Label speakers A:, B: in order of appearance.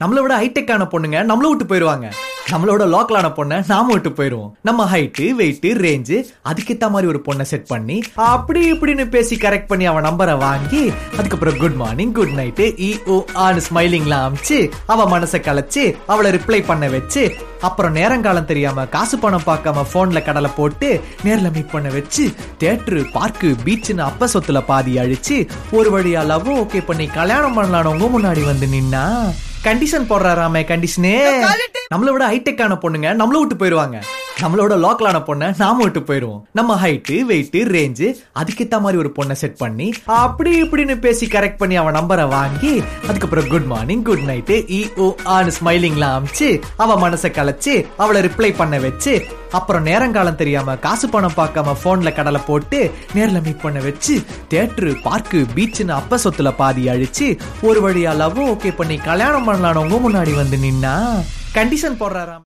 A: நம்மளை விட ஹைடெக்கான பொண்ணுங்க நம்மள விட்டு போயிருவாங்க நம்மளோட லோக்கலான பொண்ணை நாம விட்டு போயிருவோம் நம்ம ஹைட்டு வெயிட் ரேஞ்சு அதுக்கேத்த மாதிரி ஒரு பொண்ணை செட் பண்ணி அப்படி இப்படின்னு பேசி கரெக்ட் பண்ணி அவன் நம்பரை வாங்கி அதுக்கப்புறம் குட் மார்னிங் குட் நைட்டு இ ஓ ஆன்னு ஸ்மைலிங்லாம் அமிச்சு அவ மனசை கலைச்சு அவளை ரிப்ளை பண்ண வச்சு அப்புறம் நேரங்காலம் தெரியாம காசு பணம் பார்க்காம போன்ல கடலை போட்டு நேர்ல மீட் பண்ண வச்சு தேட்டரு பார்க்கு பீச்னு அப்ப சொத்துல பாதி அழிச்சு ஒரு வழியா லவ் ஓகே பண்ணி கல்யாணம் பண்ணலானவங்க முன்னாடி வந்து நின்னா கண்டிஷன் போடுறாராமே கண்டிஷனே நம்மளை விட ஹைடெக்கான பொண்ணுங்க நம்மள விட்டு போயிருவாங்க நம்மளோட லோக்கலான பொண்ணை நாம விட்டு போயிருவோம் நம்ம ஹைட்டு வெயிட் ரேஞ்சு அதுக்கேத்த மாதிரி ஒரு பொண்ணை செட் பண்ணி அப்படி இப்படின்னு பேசி கரெக்ட் பண்ணி அவன் நம்பரை வாங்கி அதுக்கப்புறம் குட் மார்னிங் குட் நைட்டு இ ஓ ஆன்னு ஸ்மைலிங்லாம் அமிச்சு அவ மனசை கலைச்சு அவளை ரிப்ளை பண்ண வச்சு அப்புறம் நேரங்காலம் தெரியாம காசு பணம் பார்க்காம போன்ல கடலை போட்டு நேர்ல மீட் பண்ண வச்சு தேட்டரு பார்க்கு பீச்னு அப்ப சொத்துல பாதி அழிச்சு ஒரு வழியா லவ் ஓகே பண்ணி கல்யாணம் பண்ணலானவங்க முன்னாடி வந்து நின்னா கண்டிஷன் போடுறாராம்